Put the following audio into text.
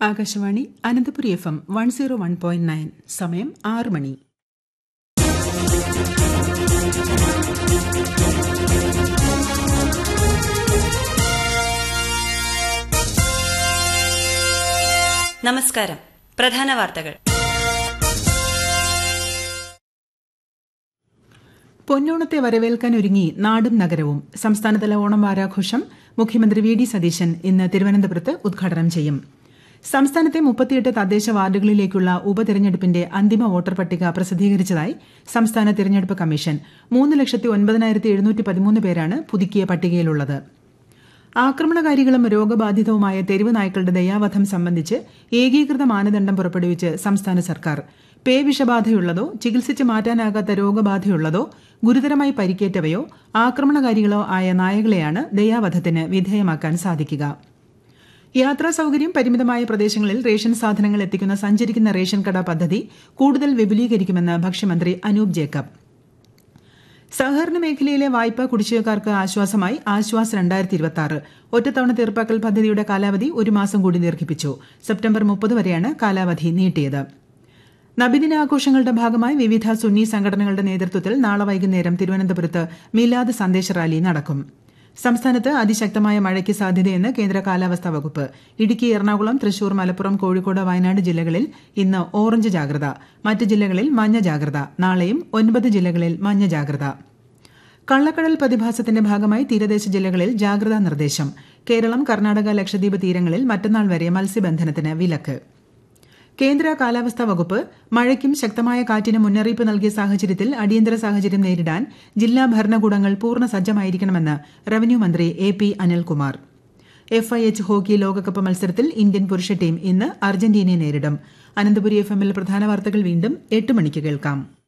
Akashvani Ananthapuri F M one zero one point nine സമയം ആറ് മണി നമസ്കാരം പ്രധാന വാർത്തകൾ പൊന്നോണത്തെ വരവേൽക്കാൻ ഒരുങ്ങി നാടും നഗരവും സംസ്ഥാനതല ഓണം വാരാഘോഷം മുഖ്യമന്ത്രി വി ഡി സതീശൻ ഇന്ന് തിരുവനന്തപുരത്ത് ഉദ്ഘാടനം ചെയ്യും സംസ്ഥാനത്തെ മുപ്പത്തിയെട്ട് തദ്ദേശ വാർഡുകളിലേക്കുള്ള ഉപതെരഞ്ഞെടുപ്പിന്റെ അന്തിമ വോട്ടർ പട്ടിക പ്രസിദ്ധീകരിച്ചതായി സംസ്ഥാന തിരഞ്ഞെടുപ്പ് കമ്മീഷൻ മൂന്ന് ലക്ഷത്തി ഒൻപതിനായിരത്തി എഴുന്നൂറ്റി പതിമൂന്ന് പേരാണ് പുതുക്കിയ പട്ടികയിലുള്ളത് ആക്രമണകാരികളും രോഗബാധിതവുമായ തെരുവ് നായ്ക്കളുടെ ദയാവധം സംബന്ധിച്ച് ഏകീകൃത മാനദണ്ഡം പുറപ്പെടുവിച്ച് സംസ്ഥാന സർക്കാർ പേ വിഷബാധയുള്ളതോ ചികിത്സിച്ച് മാറ്റാനാകാത്ത രോഗബാധയുള്ളതോ ഗുരുതരമായി പരിക്കേറ്റവയോ ആക്രമണകാരികളോ ആയ നായകളെയാണ് ദയാവധത്തിന് വിധേയമാക്കാൻ സാധിക്കുക യാത്രാ സൌകര്യം പരിമിതമായ പ്രദേശങ്ങളിൽ റേഷൻ സാധനങ്ങൾ എത്തിക്കുന്ന സഞ്ചരിക്കുന്ന റേഷൻ കട പദ്ധതി കൂടുതൽ വിപുലീകരിക്കുമെന്ന് ഭക്ഷ്യമന്ത്രി അനൂപ് ജേക്കബ് സഹകരണ മേഖലയിലെ വായ്പാ കുടിശ്ശികക്കാർക്ക് ആശ്വാസമായി ആശ്വാസ് രണ്ടായിരത്തി ഇരുപത്തി ആറ് ഒറ്റത്തവണ തീർപ്പാക്കൽ പദ്ധതിയുടെ കാലാവധി ഒരു മാസം കൂടി ദീർഘിപ്പിച്ചു സെപ്റ്റംബർ മുപ്പത് വരെയാണ് കാലാവധി നീട്ടിയത് നബിദിനാഘോഷങ്ങളുടെ ഭാഗമായി വിവിധ സുന്നി സംഘടനകളുടെ നേതൃത്വത്തിൽ നാളെ വൈകുന്നേരം തിരുവനന്തപുരത്ത് മിലാദ് സന്ദേശ റാലി നടക്കും സംസ്ഥാനത്ത് അതിശക്തമായ മഴയ്ക്ക് സാധ്യതയെന്ന് കേന്ദ്ര കാലാവസ്ഥാ വകുപ്പ് ഇടുക്കി എറണാകുളം തൃശൂർ മലപ്പുറം കോഴിക്കോട് വയനാട് ജില്ലകളിൽ ഇന്ന് ഓറഞ്ച് ജാഗ്രത മറ്റ് ജില്ലകളിൽ മഞ്ഞ ജാഗ്രത നാളെയും ഒൻപത് ജില്ലകളിൽ മഞ്ഞ ജാഗ്രത കള്ളക്കടൽ പ്രതിഭാസത്തിന്റെ ഭാഗമായി തീരദേശ ജില്ലകളിൽ ജാഗ്രതാ നിർദ്ദേശം കേരളം കർണാടക ലക്ഷദ്വീപ് തീരങ്ങളിൽ മറ്റന്നാൾ വരെ മത്സ്യബന്ധനത്തിന് വിലക്ക് കേന്ദ്ര കാലാവസ്ഥാ വകുപ്പ് മഴയ്ക്കും ശക്തമായ കാറ്റിനും മുന്നറിയിപ്പ് നൽകിയ സാഹചര്യത്തിൽ അടിയന്തര സാഹചര്യം നേരിടാൻ ജില്ലാ ഭരണകൂടങ്ങൾ പൂർണ്ണ സജ്ജമായിരിക്കണമെന്ന് റവന്യൂ മന്ത്രി A P Anilkumar F I H hockey ലോകകപ്പ് മത്സരത്തിൽ ഇന്ത്യൻ പുരുഷ ടീം ഇന്ന് അർജന്റീനയെ നേരിടും അനന്തപുരി എഫ് എമ്മിൽ പ്രധാന വാർത്തകൾ വീണ്ടും എട്ട് മണിക്ക് കേൾക്കാം